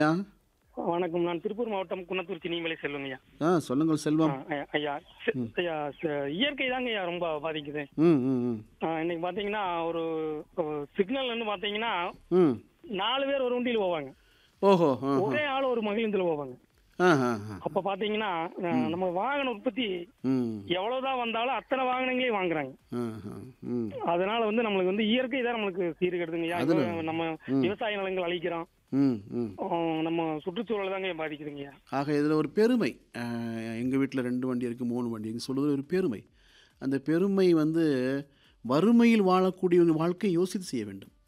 ஆ வணக்கம் நான் திருப்பூர் மாவட்டம் குன்னத்தூர் நீமலை செல்வங்க ஐயா ஆ சொல்லுங்கள் ஆ, செல்வம் ஐயா, ஐயா சி- ஐயா ச- இயற்கை தாங்க ஐயா ரொம்ப பாதிக்குது ம் ம் ம் ஆ, இன்னைக்கு பாத்தீங்கன்னா ஒரு சிக்னல் வந்து பாத்தீங்கன்னா ம் நாலு பேர் ஒரு வண்டியில போவாங்க ஓஹோ ஆ ஒரே ஆள் ஒரு மகிழ்ந்துல போவாங்க ஆ ஆ ஆ. அப்ப பாத்தீங்கன்னா ஆ, நம்ம வாகன உற்பத்தி ம் எவ்வளவுதான் வந்தாலும் அத்தனை வாகனங்களையும் வாங்குறாங்க ஆ ஆ ம் அதனால வந்து நம்மளுக்கு வந்து இயற்கை தான் நம்மளுக்கு சீர்கெடுதுங்க ஐயா அதுல- இப்ப நம்ம விவசாய நிலங்கள் அழிக்கிறோம் ம் ம் ஆ, நம்ம சுற்றுச்சூழல் தாங்க பாதிக்குதுங்க ஐயா ஆக இதில் ஒரு பெருமை எங்கள் வீட்டில் ரெண்டு வண்டி இருக்குது மூணு வண்டி இருக்குது சொல்லுவது ஒரு பெருமை அந்த பெருமை வந்து வறுமையில் வாழக்கூடியவங்க வாழ்க்கையை யோசித்து செய்ய வேண்டும்